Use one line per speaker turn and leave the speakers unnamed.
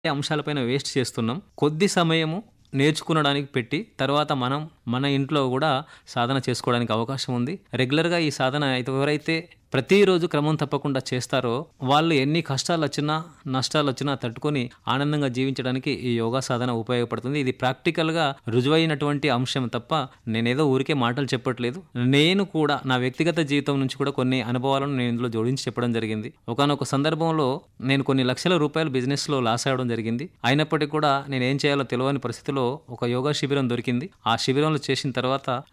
అంశాలపైన వేస్ట్ చేస్తున్నాం కొద్ది సమయము నేర్చుకునడానికి పెట్టి తర్వాత మనం మన ఇంట్లో కూడా సాధన చేసుకోవడానికి అవకాశం ఉంది రెగ్యులర్గా ఈ సాధన అయితే ఎవరైతే ప్రతిరోజు క్రమం తప్పకుండా చేస్తారో వాళ్ళు ఎన్ని కష్టాలు వచ్చినా నష్టాలు వచ్చినా తట్టుకొని ఆనందంగా జీవించడానికి ఈ యోగా సాధన ఉపయోగపడుతుంది ఇది ప్రాక్టికల్గా రుజువైనటువంటి అంశం తప్ప నేనేదో ఊరికే మాటలు చెప్పట్లేదు నేను కూడా నా వ్యక్తిగత జీవితం నుంచి కూడా కొన్ని అనుభవాలను నేను ఇందులో జోడించి చెప్పడం జరిగింది ఒకనొక సందర్భంలో నేను కొన్ని లక్షల రూపాయలు బిజినెస్లో లాస్ అవ్వడం జరిగింది అయినప్పటికీ కూడా నేను ఏం చేయాలో తెలియని పరిస్థితిలో ఒక యోగా శిబిరం దొరికింది ఆ శిబిరంలో చేసిన తర్వాత